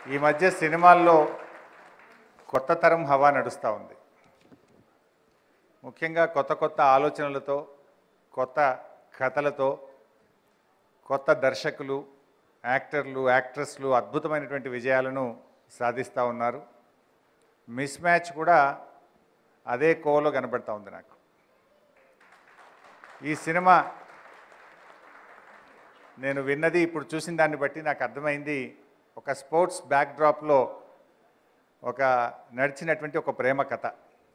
ఈ మధ్య సినిమాల్లో కొత్త తరం హవా నడుస్తూ ఉంది ముఖ్యంగా కొత్త కొత్త ఆలోచనలతో కొత్త కథలతో కొత్త దర్శకులు యాక్టర్లు యాక్ట్రెస్లు అద్భుతమైనటువంటి విజయాలను సాధిస్తూ ఉన్నారు మిస్ మ్యాచ్ కూడా అదే కోలో కనబడతా ఉంది నాకు ఈ సినిమా నేను విన్నది ఇప్పుడు చూసిన దాన్ని బట్టి నాకు అర్థమైంది ఒక స్పోర్ట్స్ బ్యాక్డ్రాప్లో ఒక నడిచినటువంటి ఒక ప్రేమ కథ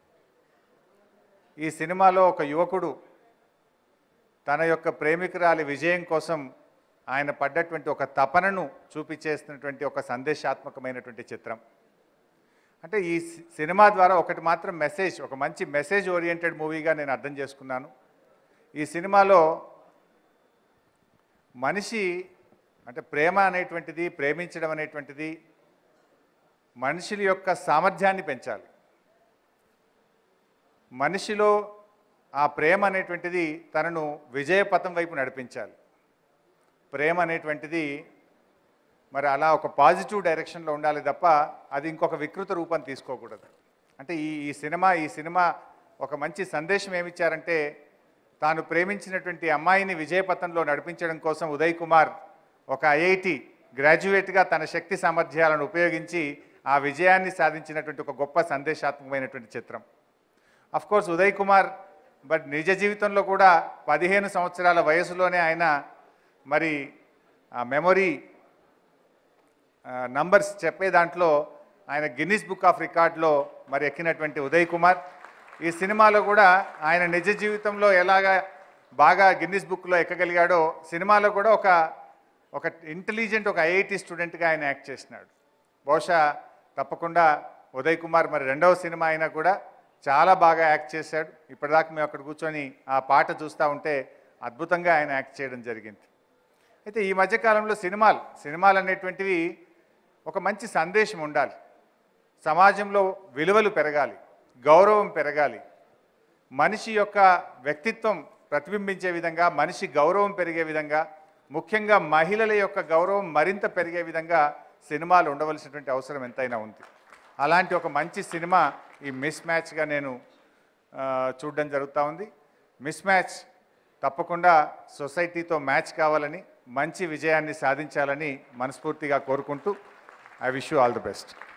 ఈ సినిమాలో ఒక యువకుడు తన యొక్క ప్రేమికురాలి విజయం కోసం ఆయన పడ్డటువంటి ఒక తపనను చూపించేస్తున్నటువంటి ఒక సందేశాత్మకమైనటువంటి చిత్రం అంటే ఈ సి- సినిమా ద్వారా ఒకటి మాత్రం మెసేజ్ ఒక మంచి మెసేజ్ ఓరియంటెడ్ మూవీగా నేను అర్థం చేసుకున్నాను ఈ సినిమాలో మనిషి అంటే ప్రేమ అనేటువంటిది ప్రేమించడం అనేటువంటిది మనుషుల యొక్క సామర్థ్యాన్ని పెంచాలి మనిషిలో ఆ ప్రేమ అనేటువంటిది తనను విజయపథం వైపు నడిపించాలి ప్రేమ అనేటువంటిది మరి అలా ఒక పాజిటివ్ డైరెక్షన్లో ఉండాలి తప్ప అది ఇంకొక వికృత రూపం తీసుకోకూడదు అంటే ఈ ఈ సినిమా ఈ సినిమా ఒక మంచి సందేశం ఏమిచ్చారంటే తాను ప్రేమించినటువంటి అమ్మాయిని విజయపథంలో నడిపించడం కోసం ఉదయ్ కుమార్ ఒక ఐఐటి గ్రాడ్యుయేట్గా తన శక్తి సామర్థ్యాలను ఉపయోగించి ఆ విజయాన్ని సాధించినటువంటి ఒక గొప్ప సందేశాత్మకమైనటువంటి చిత్రం of course Uday Kumar but నిజ జీవితంలో కూడా పదిహేను సంవత్సరాల వయసులోనే ఆయన మరి ఆ మెమొరీ నంబర్స్ చెప్పే దాంట్లో ఆయన గిన్నిస్ బుక్ ఆఫ్ రికార్డ్లో మరి ఎక్కినటువంటి ఉదయ్ కుమార్ ఈ సినిమాలో కూడా ఆయన నిజ జీవితంలో ఎలాగా బాగా గిన్నిస్ బుక్లో ఎక్కగలిగాడో సినిమాలో కూడా ఒక ఒక ఇంటెలిజెంట్ ఒక ఐఐటి స్టూడెంట్గా ఆయన యాక్ట్ చేసినాడు బహుశా తప్పకుండా ఉదయ్ కుమార్ మరి రెండవ సినిమా అయినా కూడా చాలా బాగా యాక్ట్ చేశాడు ఇప్పటిదాకా మేము అక్కడ కూర్చొని ఆ పాట చూస్తూ ఉంటే అద్భుతంగా ఆయన యాక్ట్ చేయడం జరిగింది అయితే ఈ మధ్యకాలంలో సినిమాలు సినిమాలు అనేటువంటివి ఒక మంచి సందేశం ఉండాలి సమాజంలో విలువలు పెరగాలి గౌరవం పెరగాలి మనిషి యొక్క వ్యక్తిత్వం ప్రతిబింబించే విధంగా మనిషి గౌరవం పెరిగే విధంగా ముఖ్యంగా మహిళల యొక్క గౌరవం మరింత పెరిగే విధంగా సినిమాలు ఉండవలసినటువంటి అవసరం ఎంతైనా ఉంది అలాంటి ఒక మంచి సినిమా ఈ మిస్ మ్యాచ్గా నేను ఆ, చూడడం జరుగుతూ ఉంది మిస్ మ్యాచ్ తప్పకుండా సొసైటీతో మ్యాచ్ కావాలని మంచి విజయాన్ని సాధించాలని మనస్ఫూర్తిగా కోరుకుంటూ I wish you all the best